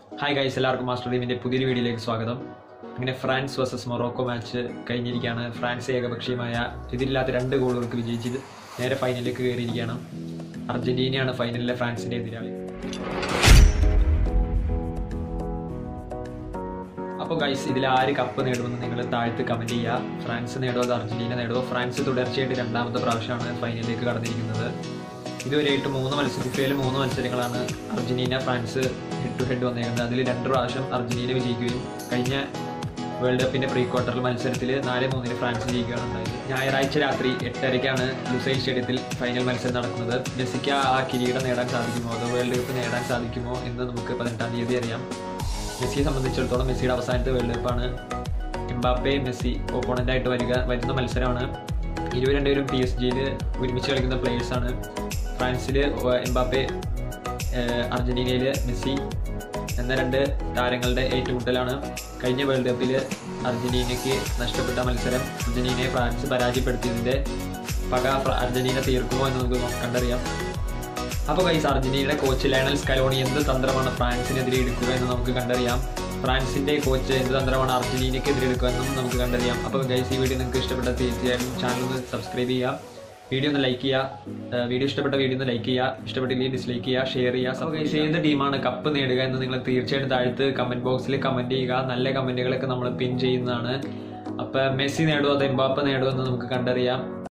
hi guys എല്ലാവർക്കും master ടീമിന്റെ പുതിയൊരു വീഡിയോയിലേക്ക് സ്വാഗതം അങ്ങനെ ഫ്രാൻസ് വേഴ്സസ് മൊറോക്കോ മാച്ച് കഴിഞ്ഞിരിക്കുകയാണ് ഫ്രാൻസ് ഏകപക്ഷീയമായ എതിരില്ലാത്ത രണ്ട് ഗോളുകൾക്ക് വിജയിച്ചത് നേരെ ഫൈനലിലേക്ക് കയറിയിരിക്കുകയാണ് അർജന്റീനയാണ് ഫൈനലിലെ ഫ്രാൻസിന്റെ എതിരാളി അപ്പോൾ ഗൈസ് ഇതിൽ ആര് കപ്പ് നേടുമെന്ന് നിങ്ങൾ താഴത്ത് കമന്റ് ചെയ്യുക ഫ്രാൻസ് നേടുമോ അത് അർജന്റീന നേടുമോ ഫ്രാൻസ് തുടർച്ചയായിട്ട് രണ്ടാമത്തെ പ്രാവശ്യമാണ് ഫൈനലിലേക്ക് കടന്നിരിക്കുന്നത് ഇതുവരെയായിട്ട് മൂന്ന് മത്സരത്തിൽ മൂന്ന് മത്സരങ്ങളാണ് Argentina France head to head വന്നേക്കുന്നത് അതിൽ രണ്ട് പ്രാവശ്യം അർജന്റീന വിജയിക്കുകയും കഴിഞ്ഞ വേൾഡ് കപ്പിന്റെ പ്രീ ക്വാർട്ടർ മത്സരത്തിൽ നാല് മൂന്നിന് ഫ്രാൻസ് ജയിക്കുകയാണ് ഉണ്ടായത് ഞായറാഴ്ച രാത്രി എട്ടരയ്ക്കാണ് ലുസൈൽ സ്റ്റേഡിയത്തിൽ ഫൈനൽ മത്സരം നടക്കുന്നത് മെസ്സിക്ക് ആ കിരീടം നേടാൻ സാധിക്കുമോ അതോ വേൾഡ് കപ്പ് നേടാൻ സാധിക്കുമോ എന്ന് നമുക്ക് പതിനെട്ടാം തീയതി അറിയാം മെസ്സിയെ സംബന്ധിച്ചിടത്തോളം മെസ്സിയുടെ അവസാനത്തെ വേൾഡ് കപ്പാണ് എംബാപ്പെ മെസ്സി ഓപ്പോണന്റ് ആയിട്ട് വരിക വരുന്ന മത്സരമാണ് ഇരുവർ രണ്ടുപേരും പി എസ് ജിയിൽ ഒരുമിച്ച് കളിക്കുന്ന players ആണ് ഫ്രാൻസിൽ എംബാപ്പെ അർജന്റീനയിൽ മെസ്സി എന്ന രണ്ട് താരങ്ങളുടെ ഏറ്റുമുട്ടലാണ് കഴിഞ്ഞ വേൾഡ് കപ്പിൽ അർജന്റീനയ്ക്ക് നഷ്ടപ്പെട്ട മത്സരം അർജന്റീനയെ ഫ്രാൻസ് പരാജയപ്പെടുത്തിയതിൻ്റെ പക ഫ്ര- അർജന്റീന തീർക്കുമോ എന്ന് നമുക്ക് കണ്ടറിയാം അപ്പോൾ ഗൈസ് അർജന്റീനയുടെ കോച്ച് ലയണൽ സ്കലോണി എന്ത് തന്ത്രമാണ് ഫ്രാൻസിനെതിരെ എടുക്കുക എന്ന് നമുക്ക് കണ്ടറിയാം ഫ്രാൻസിന്റെ കോച്ച് എന്ത് തന്ത്രമാണ് അർജന്റീനയ്ക്കെതിരെ എടുക്കുക എന്നും നമുക്ക് കണ്ടറിയാം അപ്പോൾ ഗൈസ് ഈ വീഡിയോ നിങ്ങൾക്ക് ഇഷ്ടപ്പെട്ട തീർച്ചയായും ചാനൽ ഒന്ന് സബ്സ്ക്രൈബ് ചെയ്യുക വീഡിയോ ഒന്ന് ലൈക്ക് ചെയ്യുക വീഡിയോ ഇഷ്ടപ്പെട്ട വീഡിയോ ഒന്ന് ലൈക്ക് ചെയ്യുക ഇഷ്ടപ്പെട്ടില്ലെങ്കിൽ ഡിസ്ലൈക്ക് ചെയ്യുക ഷെയർ ചെയ്യുക അപ്പോൾ ഗൈസ് ഏത് ടീമാണ് കപ്പ് നേടുക എന്ന് നിങ്ങൾ തീർച്ചയായിട്ടും താഴത്ത് കമന്റ് ബോക്സിൽ കമന്റ് ചെയ്യുക നല്ല കമന്റുകളൊക്കെ നമ്മൾ പിൻ ചെയ്യുന്നതാണ് അപ്പോൾ മെസ്സി നേടുമോ അത് എംബാപ്പ നേടുമോ എന്ന് നമുക്ക് കണ്ടറിയാം